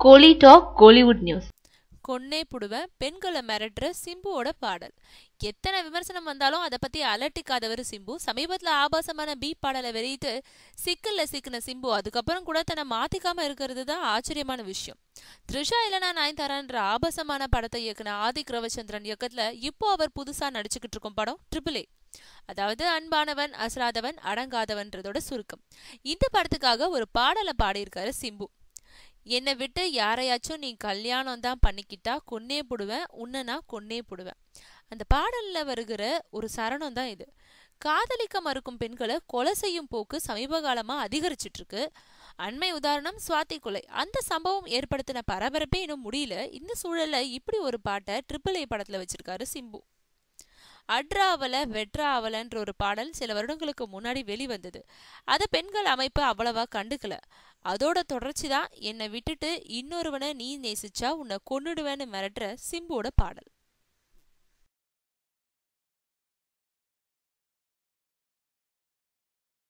கோலி talk Kollywood news கொன்னே புடுவேன் பெண்களை மிரட்டுற சிம்புவோட பாடல் எத்தனை விமர்சனம் வந்தாலும் அதை பத்தி அலட்டிக்காதவர் சிம்பு சமீபத்துல ஆபாசமான பீப் பாடலை வெளியிட்டு சிக்கல்ல சிக்கின சிம்பு அதுக்கப்புறம் கூட தன்னை மாத்திக்காம இருக்கிறது தான் ஆச்சரியமான விஷயம் த்ரிஷா இல்லனா நயன்தாரான்ற ஆபாசமான படத்தை இயக்குன ஆதிக் ரவிச்சந்திரன் இயக்கத்துல இப்போ அவர் புதுசா நடிச்சுக்கிட்டு இருக்கும் படம் ட்ரிபிள் ஏ அதாவது அன்பானவன் அசராதவன் அடங்காதவன்றதோட சுருக்கம் இந்த படத்துக்காக ஒரு பாடலை பாடியிருக்காரு சிம்பு என்னை விட்டு யாரையாச்சும் நீ கல்யாணம் தான் பண்ணிக்கிட்டா கொன்னே போடுவேன் உன்னை நான் கொன்னே போடுவேன் அந்த பாடல்ல வருகிற ஒரு சரணம் தான் இது காதலிக்க மறுக்கும் பெண்களை கொலை செய்யும் போக்கு சமீப காலமா அதிகரிச்சிட்டு இருக்கு அண்மை உதாரணம் சுவாதி கொலை அந்த சம்பவம் ஏற்படுத்தின பரபரப்பே இன்னும் முடியல இந்த சூழல்ல இப்படி ஒரு பாட்டை ட்ரிபிள் ஏ படத்துல வச்சிருக்காரு சிம்பு அட்ராவல வெட்ராவலன்ற ஒரு பாடல் சில வருடங்களுக்கு முன்னாடி வெளிவந்தது அதை பெண்கள் அமைப்பு அவ்வளவா கண்டுக்கல அதோட தொடர்ச்சி தான் என்னை விட்டுட்டு இன்னொருவனை நீ நேசிச்சா உன்னை கொன்னுடுவேன்னு மிரட்டுற சிம்புவோட பாடல்